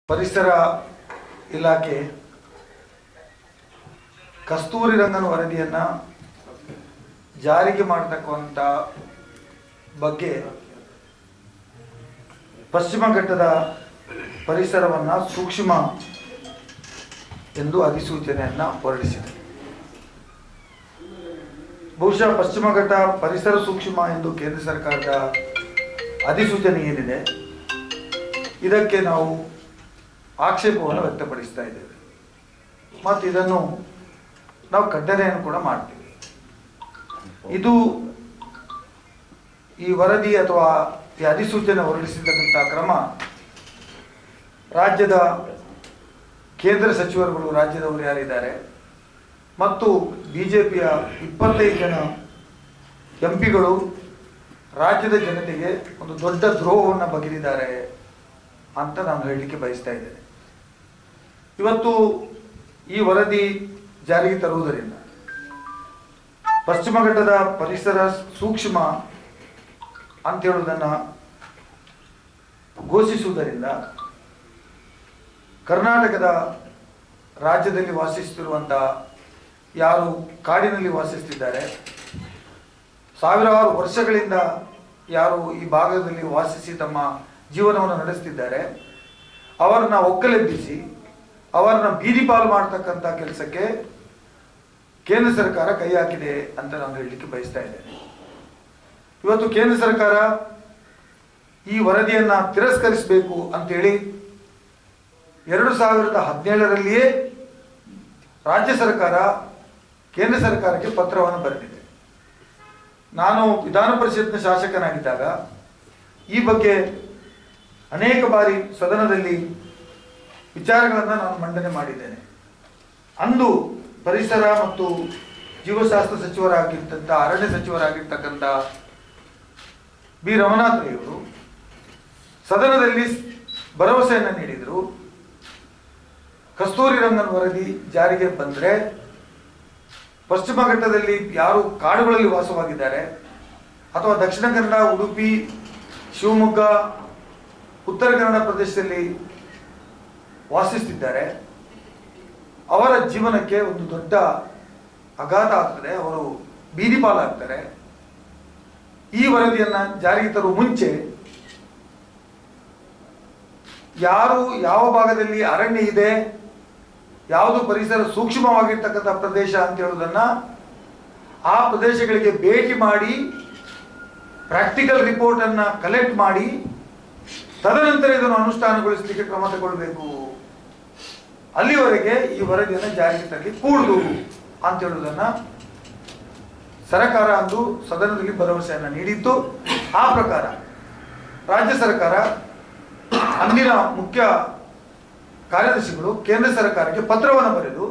ಪರಿಸರ ಇಲಾಖೆ ಕಸ್ತೂರಿ ರಂಗನ ವರದಿಯನ್ನ ಜಾರಿಗೆ ಮಾಡತಕ್ಕಂಥ ಬಗ್ಗೆ ಪಶ್ಚಿಮ ಘಟ್ಟದ ಪರಿಸರವನ್ನು ಸೂಕ್ಷ್ಮ ಎಂದು ಅಧಿಸೂಚನೆಯನ್ನ ಹೊರಡಿಸಿದೆ ಬಹುಶಃ ಪಶ್ಚಿಮ ಘಟ್ಟ ಪರಿಸರ ಸೂಕ್ಷ್ಮ ಎಂದು ಕೇಂದ್ರ ಸರ್ಕಾರದ ಅಧಿಸೂಚನೆ ಏನಿದೆ ಇದಕ್ಕೆ ನಾವು ಆಕ್ಷೇಪವನ್ನು ವ್ಯಕ್ತಪಡಿಸ್ತಾ ಇದ್ದೇವೆ ಮತ್ತು ಇದನ್ನು ನಾವು ಖಂಡನೆಯನ್ನು ಕೂಡ ಮಾಡ್ತೀವಿ ಇದು ಈ ವರದಿ ಅಥವಾ ಈ ಅಧಿಸೂಚನೆ ಹೊರಡಿಸಿರ್ತಕ್ಕಂಥ ಕ್ರಮ ರಾಜ್ಯದ ಕೇಂದ್ರ ಸಚಿವರುಗಳು ರಾಜ್ಯದವರು ಯಾರಿದ್ದಾರೆ ಮತ್ತು ಬಿ ಜೆ ಪಿಯ ಇಪ್ಪತ್ತೈದು ಜನ ಎಂ ಪಿಗಳು ರಾಜ್ಯದ ಜನತೆಗೆ ಒಂದು ದೊಡ್ಡ ದ್ರೋಹವನ್ನು ಬಗೆದಿದ್ದಾರೆ ಅಂತ ನಾನು ಹೇಳಲಿಕ್ಕೆ ಬಯಸ್ತಾ ಇದ್ದೇನೆ ಇವತ್ತು ಈ ವರದಿ ಜಾರಿಗೆ ತರುವುದರಿಂದ ಪಶ್ಚಿಮ ಘಟ್ಟದ ಪರಿಸರ ಸೂಕ್ಷ್ಮ ಅಂತ ಹೇಳುವುದನ್ನು ಘೋಷಿಸುವುದರಿಂದ ಕರ್ನಾಟಕದ ರಾಜ್ಯದಲ್ಲಿ ವಾಸಿಸುತ್ತಿರುವಂಥ ಯಾರು ಕಾಡಿನಲ್ಲಿ ವಾಸಿಸ್ತಿದ್ದಾರೆ ಸಾವಿರಾರು ವರ್ಷಗಳಿಂದ ಯಾರು ಈ ಭಾಗದಲ್ಲಿ ವಾಸಿಸಿ ತಮ್ಮ ಜೀವನವನ್ನು ನಡೆಸ್ತಿದ್ದಾರೆ ಅವರನ್ನ ಒಕ್ಕಲೆಬ್ಬಿಸಿ ಅವರನ್ನ ಬೀದಿ ಪಾಲು ಮಾಡ್ತಕ್ಕಂಥ ಕೆಲಸಕ್ಕೆ ಕೇಂದ್ರ ಸರ್ಕಾರ ಕೈ ಹಾಕಿದೆ ಅಂತ ನಾನು ಹೇಳಲಿಕ್ಕೆ ಬಯಸ್ತಾ ಇದ್ದೇನೆ ಇವತ್ತು ಕೇಂದ್ರ ಸರ್ಕಾರ ಈ ವರದಿಯನ್ನ ತಿರಸ್ಕರಿಸಬೇಕು ಅಂತೇಳಿ ಎರಡು ಸಾವಿರದ ಹದಿನೇಳರಲ್ಲಿಯೇ ರಾಜ್ಯ ಸರ್ಕಾರ ಕೇಂದ್ರ ಸರ್ಕಾರಕ್ಕೆ ಪತ್ರವನ್ನು ಬರೆದಿದೆ ನಾನು ವಿಧಾನ ಪರಿಷತ್ನ ಶಾಸಕನಾಗಿದ್ದಾಗ ಈ ಬಗ್ಗೆ ಅನೇಕ ಬಾರಿ ಸದನದಲ್ಲಿ ವಿಚಾರಗಳನ್ನು ನಾನು ಮಂಡನೆ ಮಾಡಿದ್ದೇನೆ ಅಂದು ಪರಿಸರ ಮತ್ತು ಜೀವಶಾಸ್ತ್ರ ಸಚಿವರಾಗಿರ್ತಂಥ ಅರಣ್ಯ ಸಚಿವರಾಗಿರ್ತಕ್ಕಂಥ ಬಿ ರಮನಾಥ್ ರೈಯವರು ಸದನದಲ್ಲಿ ಭರವಸೆಯನ್ನು ನೀಡಿದರು ಕಸ್ತೂರಿ ರಂಗನ್ ವರದಿ ಜಾರಿಗೆ ಬಂದರೆ ಪಶ್ಚಿಮ ಘಟ್ಟದಲ್ಲಿ ಯಾರು ಕಾಡುಗಳಲ್ಲಿ ವಾಸವಾಗಿದ್ದಾರೆ ಅಥವಾ ದಕ್ಷಿಣ ಕನ್ನಡ ಉಡುಪಿ ಶಿವಮೊಗ್ಗ ಉತ್ತರ ಕನ್ನಡ ಪ್ರದೇಶದಲ್ಲಿ ವಾಸಿಸ್ತಿದ್ದಾರೆ ಅವರ ಜೀವನಕ್ಕೆ ಒಂದು ದೊಡ್ಡ ಆಘಾತ ಆಗ್ತದೆ ಅವರು ಬೀದಿ ಪಾಲಾಗ್ತಾರೆ ಈ ವರದಿಯನ್ನ ಜಾರಿಗೆ ತರುವ ಮುಂಚೆ ಯಾರು ಯಾವ ಭಾಗದಲ್ಲಿ ಅರಣ್ಯ ಇದೆ ಯಾವುದು ಪರಿಸರ ಸೂಕ್ಷ್ಮವಾಗಿರ್ತಕ್ಕಂಥ ಪ್ರದೇಶ ಅಂತ ಹೇಳುವುದನ್ನ ಆ ಪ್ರದೇಶಗಳಿಗೆ ಭೇಟಿ ಮಾಡಿ ಪ್ರಾಕ್ಟಿಕಲ್ ರಿಪೋರ್ಟ್ ಅನ್ನ ಕಲೆಕ್ಟ್ ಮಾಡಿ ತದನಂತರ ಇದನ್ನು ಅನುಷ್ಠಾನಗೊಳಿಸಲಿಕ್ಕೆ ಕ್ರಮ ತಗೊಳ್ಬೇಕು ಅಲ್ಲಿವರೆಗೆ ಈ ವರದಿಯನ್ನು ಜಾರಿಗೆ ತರಲಿ ಕೂಡುದು ಅಂತ ಹೇಳುವುದನ್ನ ಸರ್ಕಾರ ಅಂದು ಸದನದಲ್ಲಿ ಭರವಸೆಯನ್ನು ನೀಡಿತ್ತು ಆ ಪ್ರಕಾರ ರಾಜ್ಯ ಸರ್ಕಾರ ಅಂದಿನ ಮುಖ್ಯ ಕಾರ್ಯದರ್ಶಿಗಳು ಕೇಂದ್ರ ಸರ್ಕಾರಕ್ಕೆ ಪತ್ರವನ್ನು ಬರೆದು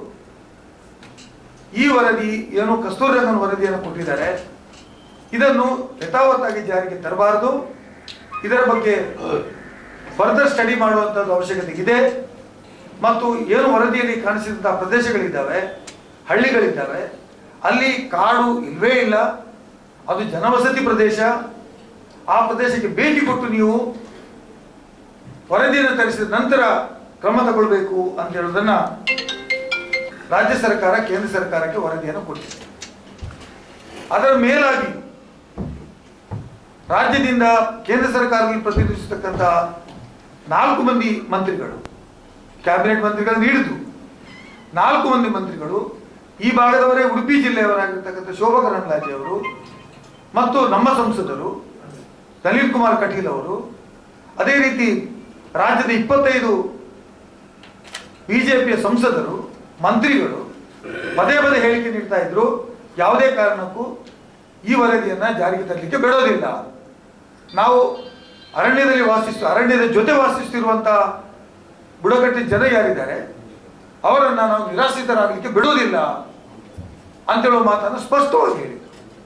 ಈ ವರದಿ ಏನು ಕಸ್ತೂರಿ ರಂಗನ್ ವರದಿಯನ್ನು ಕೊಟ್ಟಿದ್ದಾರೆ ಇದನ್ನು ಯಥಾವತ್ತಾಗಿ ಜಾರಿಗೆ ತರಬಾರದು ಇದರ ಬಗ್ಗೆ ಫರ್ದರ್ ಸ್ಟಡಿ ಮಾಡುವಂಥದ್ದು ಅವಶ್ಯಕತೆ ಇದೆ ಮತ್ತು ಏನು ವರದಿಯಲ್ಲಿ ಕಾಣಿಸಿದಂತಹ ಪ್ರದೇಶಗಳಿದ್ದಾವೆ ಹಳ್ಳಿಗಳಿದ್ದಾವೆ ಅಲ್ಲಿ ಕಾಡು ಇಲ್ವೇ ಇಲ್ಲ ಅದು ಜನವಸತಿ ಪ್ರದೇಶ ಆ ಪ್ರದೇಶಕ್ಕೆ ಭೇಟಿ ಕೊಟ್ಟು ನೀವು ವರದಿಯನ್ನು ತರಿಸಿದ ನಂತರ ಕ್ರಮ ತಗೊಳ್ಬೇಕು ಅಂತ ಹೇಳೋದನ್ನ ರಾಜ್ಯ ಸರ್ಕಾರ ಕೇಂದ್ರ ಸರ್ಕಾರಕ್ಕೆ ವರದಿಯನ್ನು ಕೊಟ್ಟಿದೆ ಅದರ ಮೇಲಾಗಿ ರಾಜ್ಯದಿಂದ ಕೇಂದ್ರ ಸರ್ಕಾರದಲ್ಲಿ ಪ್ರತಿನಿಧಿಸತಕ್ಕಂಥ ನಾಲ್ಕು ಮಂದಿ ಮಂತ್ರಿಗಳು ಕ್ಯಾಬಿನೆಟ್ ಮಂತ್ರಿಗಳನ್ನು ಹಿಡಿದು ನಾಲ್ಕು ಮಂದಿ ಮಂತ್ರಿಗಳು ಈ ಭಾಗದವರೇ ಉಡುಪಿ ಜಿಲ್ಲೆಯವರಾಗಿರ್ತಕ್ಕಂಥ ಶೋಭಾ ಕರಂದ್ಲಾಜೆ ಅವರು ಮತ್ತು ನಮ್ಮ ಸಂಸದರು ನಳಿನ್ ಕುಮಾರ್ ಕಟೀಲ್ ಅವರು ಅದೇ ರೀತಿ ರಾಜ್ಯದ ಇಪ್ಪತ್ತೈದು ಬಿಜೆಪಿಯ ಸಂಸದರು ಮಂತ್ರಿಗಳು ಪದೇ ಪದೇ ಹೇಳಿಕೆ ನೀಡ್ತಾ ಇದ್ರು ಯಾವುದೇ ಕಾರಣಕ್ಕೂ ಈ ವರದಿಯನ್ನ ಜಾರಿಗೆ ತರಲಿಕ್ಕೆ ಬಿಡೋದಿಲ್ಲ ನಾವು ಅರಣ್ಯದಲ್ಲಿ ವಾಸಿಸ್ತು ಅರಣ್ಯದ ಜೊತೆ ವಾಸಿಸ್ತಿರುವಂತ ಬುಡಕಟ್ಟು ಜನ ಯಾರಿದ್ದಾರೆ ಅವರನ್ನ ನಾವು ನಿರಾಶ್ರಿತರಾಗಲಿಕ್ಕೆ ಬಿಡುವುದಿಲ್ಲ ಅಂತೇಳುವ ಮಾತನ್ನು ಸ್ಪಷ್ಟವಾಗಿ ಹೇಳಿದರು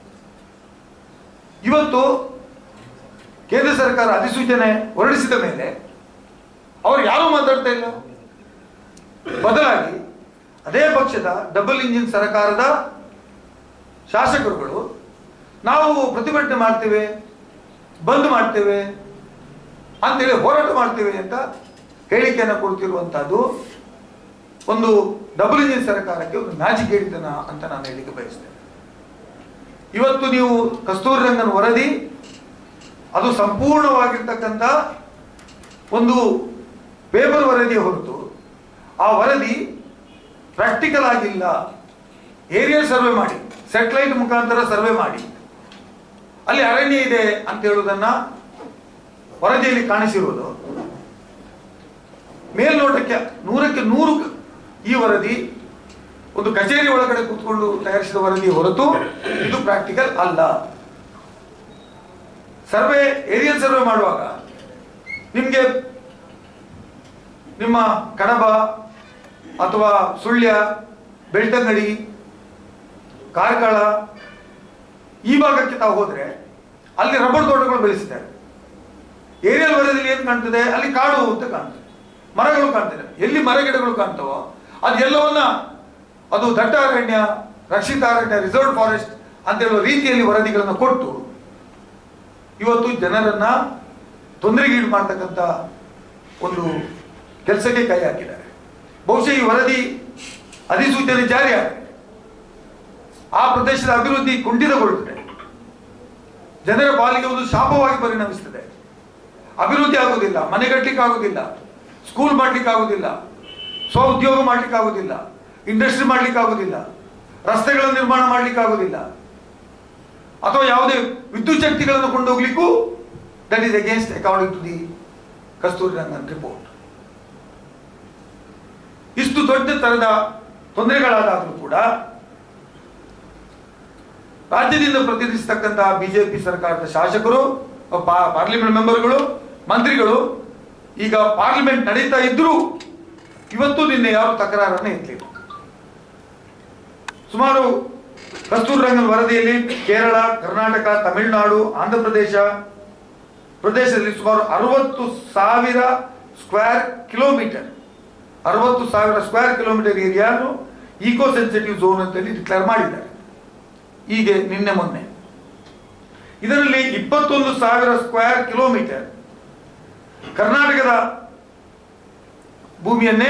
ಇವತ್ತು ಕೇಂದ್ರ ಸರ್ಕಾರ ಅಧಿಸೂಚನೆ ಹೊರಡಿಸಿದ ಮೇಲೆ ಅವರು ಯಾರೂ ಮಾತಾಡ್ತಾ ಇಲ್ಲ ಬದಲಾಗಿ ಅದೇ ಪಕ್ಷದ ಡಬಲ್ ಇಂಜಿನ್ ಸರ್ಕಾರದ ಶಾಸಕರುಗಳು ನಾವು ಪ್ರತಿಭಟನೆ ಮಾಡ್ತೇವೆ ಬಂದ್ ಮಾಡ್ತೇವೆ ಅಂತೇಳಿ ಹೋರಾಟ ಮಾಡ್ತೇವೆ ಅಂತ ಹೇಳಿಕೆಯನ್ನು ಕೊಡ್ತಿರುವಂತಹದ್ದು ಒಂದು ಡಬಲ್ ಇಂಜಿನ್ ಸರ್ಕಾರಕ್ಕೆ ಒಂದು ನಾಚಿಕೆಡಿತನ ಅಂತ ನಾನು ಹೇಳಿಕೆ ಬಯಸ್ತೇನೆ ಇವತ್ತು ನೀವು ಕಸ್ತೂರಿ ರಂಗನ್ ವರದಿ ಅದು ಸಂಪೂರ್ಣವಾಗಿರ್ತಕ್ಕಂಥ ಒಂದು ಪೇಪರ್ ವರದಿ ಹೊರತು ಆ ವರದಿ ಪ್ರಾಕ್ಟಿಕಲ್ ಆಗಿಲ್ಲ ಏರಿಯಲ್ ಸರ್ವೆ ಮಾಡಿ ಸ್ಯಾಟಲೈಟ್ ಮುಖಾಂತರ ಸರ್ವೆ ಮಾಡಿ ಅಲ್ಲಿ ಅರಣ್ಯ ಇದೆ ಅಂತ ಹೇಳುವುದನ್ನ ವರದಿಯಲ್ಲಿ ಕಾಣಿಸಿರುವುದು ಮೇಲ್ನೋಟಕ್ಕೆ ನೂರಕ್ಕೆ ನೂರು ಈ ವರದಿ ಒಂದು ಕಚೇರಿ ಒಳಗಡೆ ಕೂತ್ಕೊಂಡು ತಯಾರಿಸಿದ ವರದಿ ಹೊರತು ಇದು ಪ್ರಾಕ್ಟಿಕಲ್ ಅಲ್ಲ ಸರ್ವೆ ಏರಿಯಲ್ ಸರ್ವೆ ಮಾಡುವಾಗ ನಿಮಗೆ ನಿಮ್ಮ ಕಡಬ ಅಥವಾ ಸುಳ್ಯ ಬೆಳ್ತಂಗಡಿ ಕಾರ್ಕಳ ಈ ಭಾಗಕ್ಕೆ ತಾವು ಹೋದ್ರೆ ಅಲ್ಲಿ ರಬ್ಬರ್ ತೋಟಗಳು ಬೆಳೆಸಿದ್ದಾರೆ ಏರಿಯಲ್ ವರದಿಯಲ್ಲಿ ಏನು ಕಾಣ್ತದೆ ಅಲ್ಲಿ ಕಾಡು ಅಂತ ಕಾಣ್ತದೆ ಮರಗಳು ಕಾಣ್ತದೆ ಎಲ್ಲಿ ಮರಗಿಡಗಳು ಕಾಣ್ತವೋ ಅದು ಎಲ್ಲವನ್ನ ಅದು ದಟ್ಟ ಅರಣ್ಯ ರಕ್ಷಿತ ಅರಣ್ಯ ರಿಸರ್ವ್ ಫಾರೆಸ್ಟ್ ಅಂತ ಹೇಳುವ ರೀತಿಯಲ್ಲಿ ವರದಿಗಳನ್ನು ಕೊಟ್ಟು ಇವತ್ತು ಜನರನ್ನ ತೊಂದರೆಗೀಡು ಮಾಡ್ತಕ್ಕಂಥ ಒಂದು ಕೆಲಸಕ್ಕೆ ಕೈ ಹಾಕಿದ್ದಾರೆ ಬಹುಶಃ ಈ ವರದಿ ಅಧಿಸೂಚನೆ ಜಾರಿ ಆಗಿದೆ ಆ ಪ್ರದೇಶದ ಅಭಿವೃದ್ಧಿ ಕುಂಠಿತಗೊಳ್ಳುತ್ತದೆ ಜನರ ಪಾಲಿಗೆ ಒಂದು ಶಾಪವಾಗಿ ಪರಿಣಮಿಸ್ತದೆ ಅಭಿವೃದ್ಧಿ ಆಗುವುದಿಲ್ಲ ಮನೆ ಕಟ್ಟಲಿಕ್ಕೆ ಆಗುದಿಲ್ಲ ಸ್ಕೂಲ್ ಮಾಡ್ಲಿಕ್ಕೆ ಆಗುದಿಲ್ಲ ಸ್ವ ಉದ್ಯೋಗ ಮಾಡ್ಲಿಕ್ಕೆ ಆಗುದಿಲ್ಲ ಇಂಡಸ್ಟ್ರಿ ಮಾಡ್ಲಿಕ್ಕೆ ಆಗುದಿಲ್ಲ ರಸ್ತೆಗಳ ನಿರ್ಮಾಣ ಮಾಡ್ಲಿಕ್ಕೆ ಆಗುದಿಲ್ಲ ಅಥವಾ ಯಾವುದೇ ವಿದ್ಯುತ್ ಶಕ್ತಿಗಳನ್ನು ಕೊಂಡೋಗ್ಲಿಕ್ಕೂ that is against according to the Kasturi Rangan report ಇಷ್ಟು ದೊಡ್ಡ ತರದ ತೊಂದರೆಗಳಾದಾದರೂ ಕೂಡ ರಾಜ್ಯದಿಂದ ಪ್ರತಿನಿಧಿಸತಕ್ಕಂತಹ ಬಿಜೆಪಿ ಸರ್ಕಾರದ ಶಾಸಕರು ಪಾ- ಪಾರ್ಲಿಮೆಂಟ್ ಮೆಂಬರ್ಗಳು ಮಂತ್ರಿಗಳು ಈಗ ಪಾರ್ಲಿಮೆಂಟ್ ನಡೀತಾ ಇದ್ರೂ ಇವತ್ತು ನಿನ್ನೆ ಯಾರು ತಕರಾರನ್ನು ಎತ್ತಲಿಲ್ಲ ಸುಮಾರು ಕಸ್ತೂರಿ ರಂಗನ್ ವರದಿಯಲ್ಲಿ ಕೇರಳ ಕರ್ನಾಟಕ ತಮಿಳುನಾಡು ಆಂಧ್ರ ಪ್ರದೇಶ ಪ್ರದೇಶದಲ್ಲಿ ಸುಮಾರು ಅರವತ್ತು ಸಾವಿರ ಸ್ಕ್ವೇರ್ ಕಿಲೋಮೀಟರ್ ಅರವತ್ತು ಸಾವಿರ ಸ್ಕ್ವೇರ್ ಕಿಲೋಮೀಟರ್ ಏರಿಯಾನು ಈಕೋ ಸೆನ್ಸಿಟಿವ್ ಝೋನ್ ಅಂತೇಳಿ ಡಿಕ್ಲೇರ್ ಮಾಡಿದ್ದಾರೆ ಹೀಗೆ ನಿನ್ನೆ ಮೊನ್ನೆ ಇದರಲ್ಲಿ ಇಪ್ಪತ್ತೊಂದು ಸಾವಿರ ಸ್ಕ್ವೇರ್ ಕಿಲೋಮೀಟರ್ ಕರ್ನಾಟಕದ ಭೂಮಿಯನ್ನೇ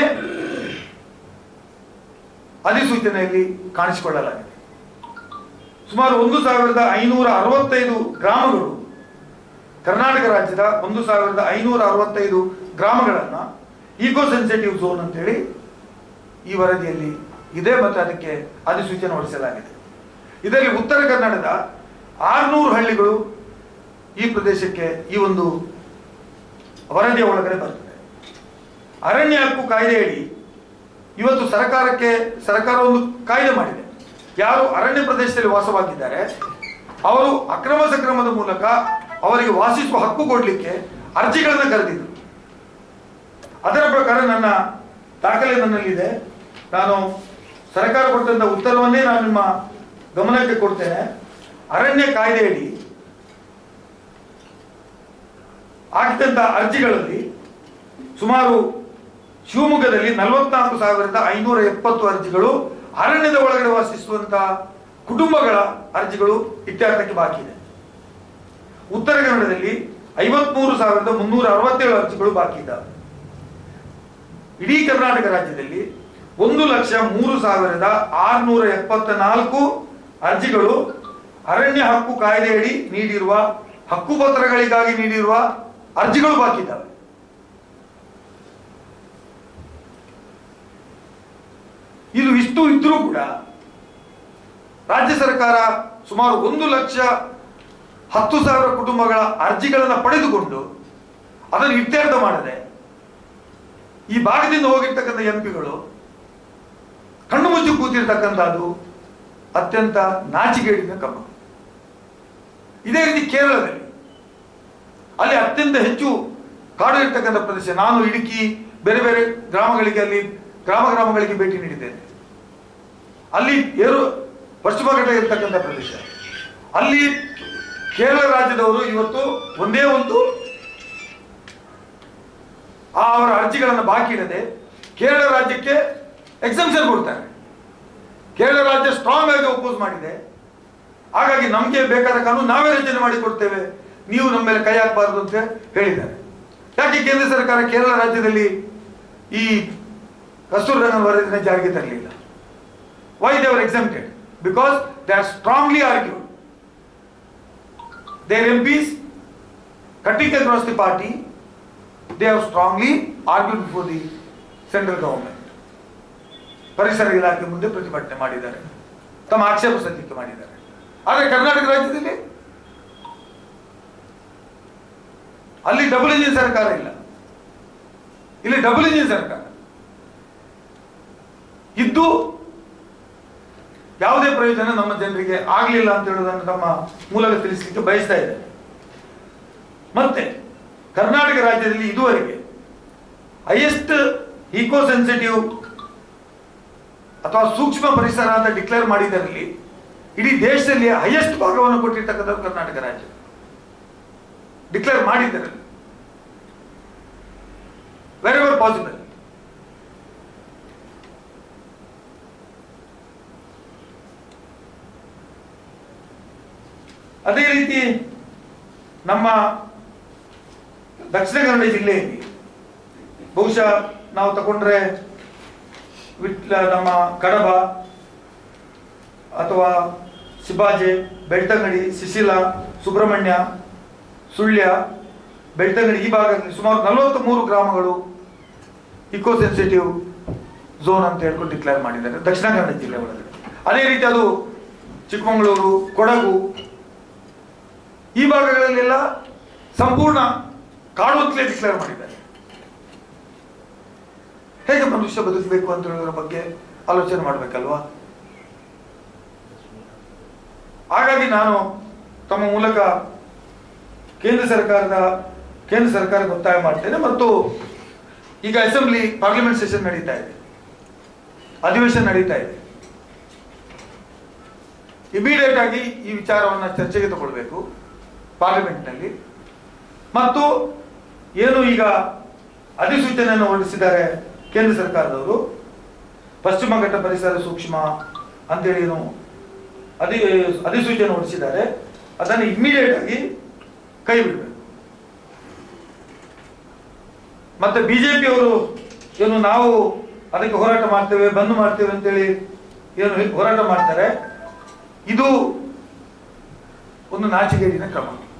ಅಧಿಸೂಚನೆಯಲ್ಲಿ ಕಾಣಿಸಿಕೊಳ್ಳಲಾಗಿದೆ ಸುಮಾರು ಒಂದು ಸಾವಿರದ ಐನೂರ ಅರವತ್ತೈದು ಗ್ರಾಮಗಳು ಕರ್ನಾಟಕ ರಾಜ್ಯದ ಒಂದು ಸಾವಿರದ ಐನೂರ ಅರವತ್ತೈದು ಗ್ರಾಮಗಳನ್ನ ಈಕೋ ಸೆನ್ಸಿಟಿವ್ ಝೋನ್ ಅಂತೇಳಿ ಈ ವರದಿಯಲ್ಲಿ ಇದೆ ಮತ್ತು ಅದಕ್ಕೆ ಅಧಿಸೂಚನೆ ಹೊರಡಿಸಲಾಗಿದೆ ಇದರಲ್ಲಿ ಉತ್ತರ ಕನ್ನಡದ ಆರ್ನೂರು ಹಳ್ಳಿಗಳು ಈ ಪ್ರದೇಶಕ್ಕೆ ಈ ಒಂದು ವರದಿಯ ಒಳಗಡೆ ಬರ್ತದೆ ಅರಣ್ಯ ಹಕ್ಕು ಕಾಯ್ದೆಯಡಿ ಇವತ್ತು ಸರ್ಕಾರಕ್ಕೆ ಸರ್ಕಾರ ಒಂದು ಕಾಯ್ದೆ ಮಾಡಿದೆ ಯಾರು ಅರಣ್ಯ ಪ್ರದೇಶದಲ್ಲಿ ವಾಸವಾಗಿದ್ದಾರೆ ಅವರು ಅಕ್ರಮ ಸಕ್ರಮದ ಮೂಲಕ ಅವರಿಗೆ ವಾಸಿಸುವ ಹಕ್ಕು ಕೊಡಲಿಕ್ಕೆ ಅರ್ಜಿಗಳನ್ನು ಕರೆದಿದ್ರು ಅದರ ಪ್ರಕಾರ ನನ್ನ ದಾಖಲೆ ನನ್ನಲ್ಲಿದೆ ನಾನು ಸರ್ಕಾರ ಕೊಟ್ಟಂತ ಉತ್ತರವನ್ನೇ ನಾನು ನಿಮ್ಮ ಗಮನಕ್ಕೆ ಕೊಡ್ತೇನೆ ಅರಣ್ಯ ಕಾಯ್ದೆಯಡಿ ಆಗಿದ್ದಂತ ಅರ್ಜಿಗಳಲ್ಲಿ ಸುಮಾರು ಶಿವಮೊಗ್ಗದಲ್ಲಿ ನಲವತ್ನಾಲ್ಕು ಸಾವಿರದ ಐನೂರ ಎಪ್ಪತ್ತು ಅರ್ಜಿಗಳು ಅರಣ್ಯದ ಒಳಗಡೆ ವಾಸಿಸುವಂತಹ ಕುಟುಂಬಗಳ ಅರ್ಜಿಗಳು ಇತ್ಯರ್ಥಕ್ಕೆ ಬಾಕಿ ಇದೆ ಉತ್ತರ ಕನ್ನಡದಲ್ಲಿ ಐವತ್ಮೂರು ಸಾವಿರದ ಮುನ್ನೂರ ಅರವತ್ತೇಳು ಅರ್ಜಿಗಳು ಬಾಕಿ ಇದ್ದಾವೆ ಇಡೀ ಕರ್ನಾಟಕ ರಾಜ್ಯದಲ್ಲಿ ಒಂದು ಲಕ್ಷ ಮೂರು ಸಾವಿರದ ಆರುನೂರ ಎಪ್ಪತ್ತ ನಾಲ್ಕು ಅರ್ಜಿಗಳು ಅರಣ್ಯ ಹಕ್ಕು ಕಾಯ್ದೆಯಡಿ ನೀಡಿರುವ ಹಕ್ಕುಪತ್ರಗಳಿಗಾಗಿ ನೀಡಿರುವ ಅರ್ಜಿಗಳು ಬಾಕಿ ಇದ್ದಾವೆ ಇದು ಇಷ್ಟು ಇದ್ರೂ ಕೂಡ ರಾಜ್ಯ ಸರ್ಕಾರ ಸುಮಾರು ಒಂದು ಲಕ್ಷ ಹತ್ತು ಸಾವಿರ ಕುಟುಂಬಗಳ ಅರ್ಜಿಗಳನ್ನು ಪಡೆದುಕೊಂಡು ಅದನ್ನು ಇತ್ಯರ್ಥ ಮಾಡದೆ ಈ ಭಾಗದಿಂದ ಹೋಗಿರ್ತಕ್ಕಂಥ ಎಂಪಿಗಳು ಕಣ್ಣು ಮುಚ್ಚಿ ಕೂತಿರ್ತಕ್ಕಂಥದ್ದು ಅತ್ಯಂತ ನಾಚಿಕೆಡಿನ ಕ್ರಮ ಇದೇ ರೀತಿ ಕೇರಳದಲ್ಲಿ ಅಲ್ಲಿ ಅತ್ಯಂತ ಹೆಚ್ಚು ಕಾಡು ಇರ್ತಕ್ಕಂಥ ಪ್ರದೇಶ ನಾನು ಇಡುಕಿ ಬೇರೆ ಬೇರೆ ಗ್ರಾಮಗಳಿಗೆ ಅಲ್ಲಿ ಗ್ರಾಮ ಗ್ರಾಮಗಳಿಗೆ ಭೇಟಿ ನೀಡಿದ್ದೇನೆ ಅಲ್ಲಿ ಏರು ಪಶ್ಚಿಮ ಘಟ್ಟ ಇರ್ತಕ್ಕಂಥ ಪ್ರದೇಶ ಅಲ್ಲಿ ಕೇರಳ ರಾಜ್ಯದವರು ಇವತ್ತು ಒಂದೇ ಒಂದು ಆ ಅವರ ಅರ್ಜಿಗಳನ್ನು ಬಾಕಿ ಇಡದೆ ಕೇರಳ ರಾಜ್ಯಕ್ಕೆ ಎಕ್ಸಂಪ್ಷನ್ ಕೊಡ್ತಾರೆ ಕೇರಳ ರಾಜ್ಯ ಸ್ಟ್ರಾಂಗ್ ಆಗಿ ಒಪ್ಪೋಸ್ ಮಾಡಿದೆ ಹಾಗಾಗಿ ನಮಗೆ ಬೇಕಾದ ಕಾನೂನು ನಾವೇ ರಚನೆ ಮಾಡಿ ಕೊಡ್ತೇವೆ ನೀವು ನಮ್ಮ ಮೇಲೆ ಕೈ ಹಾಕಬಾರದು ಅಂತ ಹೇಳಿದ್ದಾರೆ ಯಾಕೆ ಕೇಂದ್ರ ಸರ್ಕಾರ ಕೇರಳ ರಾಜ್ಯದಲ್ಲಿ ಈ ಕಸ್ತೂರಿ ರಂಗನ್ ವರದಿನ ಜಾರಿಗೆ ತರಲಿಲ್ಲ why they were exempted because they are strongly argued their MPs cutting across the party, they have strongly argued before the central government. ಪರಿಸರ ಇಲಾಖೆ ಮುಂದೆ ಪ್ರತಿಭಟನೆ ಮಾಡಿದ್ದಾರೆ ತಮ್ಮ ಆಕ್ಷೇಪ ಸಲ್ಲಿಕೆ ಮಾಡಿದ್ದಾರೆ ಆದರೆ ಕರ್ನಾಟಕ ರಾಜ್ಯದಲ್ಲಿ ಅಲ್ಲಿ ಡಬಲ್ ಇಂಜಿನ್ ಸರ್ಕಾರ ಇಲ್ಲ ಇಲ್ಲಿ ಡಬಲ್ ಇಂಜಿನ್ ಸರ್ಕಾರ ಇದ್ದು ಯಾವುದೇ ಪ್ರಯೋಜನ ನಮ್ಮ ಜನರಿಗೆ ಆಗಲಿಲ್ಲ ಅಂತ ಹೇಳುವುದನ್ನು ನಮ್ಮ ಮೂಲಕ ತಿಳಿಸಲಿಕ್ಕೆ ಬಯಸ್ತಾ ಇದೆ ಮತ್ತೆ ಕರ್ನಾಟಕ ರಾಜ್ಯದಲ್ಲಿ ಇದುವರೆಗೆ ಹೈಯೆಸ್ಟ್ ಈಕೋ ಸೆನ್ಸಿಟಿವ್ ಅಥವಾ ಸೂಕ್ಷ್ಮ ಪರಿಸರ ಅಂತ ಡಿಕ್ಲೇರ್ ಮಾಡಿದ್ದರಲ್ಲಿ ಇಡೀ ದೇಶದಲ್ಲಿ ಹೈಯೆಸ್ಟ್ ಭಾಗವನ್ನು ಕೊಟ್ಟಿರ್ತಕ್ಕಂಥದ್ದು ಕರ್ನಾಟಕ ರಾಜ್ಯ ಡಿಕ್ಲೇರ್ ಮಾಡಿದ್ದರಲ್ಲಿ ವೆರೆವರ್ ಪಾಸಿಬಲ್ ಅದೇ ರೀತಿ ನಮ್ಮ ದಕ್ಷಿಣ ಕನ್ನಡ ಜಿಲ್ಲೆಯಲ್ಲಿ ಬಹುಶಃ ನಾವು ತಗೊಂಡ್ರೆ ವಿಟ್ಲ ನಮ್ಮ ಕಡಬ ಅಥವಾ ಸಿಬಾಜೆ ಬೆಳ್ತಂಗಡಿ ಶಿಶಿಲ ಸುಬ್ರಹ್ಮಣ್ಯ ಸುಳ್ಯ ಬೆಳ್ತಂಗಡಿ ಈ ಭಾಗದಲ್ಲಿ ಸುಮಾರು ನಲವತ್ತ್ ಮೂರು ಗ್ರಾಮಗಳು ಇಕೋ ಸೆನ್ಸಿಟಿವ್ ಝೋನ್ ಅಂತ ಹೇಳ್ಕೊಂಡು ಡಿಕ್ಲೇರ್ ಮಾಡಿದ್ದಾರೆ ದಕ್ಷಿಣ ಕನ್ನಡ ಜಿಲ್ಲೆ ಒಳಗಡೆ ಅದೇ ರೀತಿ ಅದು ಚಿಕ್ಕಮಗಳೂರು ಕೊಡಗು ಈ ಭಾಗಗಳಲ್ಲೆಲ್ಲ ಸಂಪೂರ್ಣ ಕಾಡುತ್ತಲೇ ಡಿಕ್ಲೇರ್ ಮಾಡಿದ್ದಾರೆ ಹೇಗೆ ಮನುಷ್ಯ ಬದುಕಬೇಕು ಅಂತ ಹೇಳೋದ್ರ ಬಗ್ಗೆ ಆಲೋಚನೆ ಮಾಡಬೇಕಲ್ವಾ ಹಾಗಾಗಿ ನಾನು ತಮ್ಮ ಮೂಲಕ ಕೇಂದ್ರ ಸರ್ಕಾರದ ಕೇಂದ್ರ ಸರ್ಕಾರಕ್ಕೆ ಒತ್ತಾಯ ಮಾಡ್ತೇನೆ ಮತ್ತು ಈಗ ಅಸೆಂಬ್ಲಿ ಪಾರ್ಲಿಮೆಂಟ್ ಸೆಷನ್ ನಡೀತಾ ಇದೆ ಅಧಿವೇಶನ ನಡೀತಾ ಇದೆ ಇಮಿಡಿಯೇಟ್ ಆಗಿ ಈ ವಿಚಾರವನ್ನು ಚರ್ಚೆಗೆ ತಗೊಳ್ಬೇಕು ಪಾರ್ಲಿಮೆಂಟ್ನಲ್ಲಿ ಮತ್ತು ಏನು ಈಗ ಅಧಿಸೂಚನೆಯನ್ನು ಹೊರಡಿಸಿದ್ದಾರೆ ಕೇಂದ್ರ ಸರ್ಕಾರದವರು ಪಶ್ಚಿಮ ಘಟ್ಟ ಪರಿಸರ ಸೂಕ್ಷ್ಮ ಅಂತೇಳಿ ಏನು ಅಧಿ ಅಧಿಸೂಚನೆ ಹೊರಡಿಸಿದ್ದಾರೆ ಅದನ್ನು ಇಮ್ಮಿಡಿಯೇಟ್ ಆಗಿ ಕೈ ಬಿಡಬೇಕು ಮತ್ತೆ ಬಿಜೆಪಿ ಅವರು ಏನು ನಾವು ಅದಕ್ಕೆ ಹೋರಾಟ ಮಾಡ್ತೇವೆ ಬಂದ್ ಮಾಡ್ತೇವೆ ಅಂತೇಳಿ ಏನು ಹೋರಾಟ ಮಾಡ್ತಾರೆ ಇದು ಒಂದು ನಾಚಿಕೆಗೇಡಿನ ಕ್ರಮ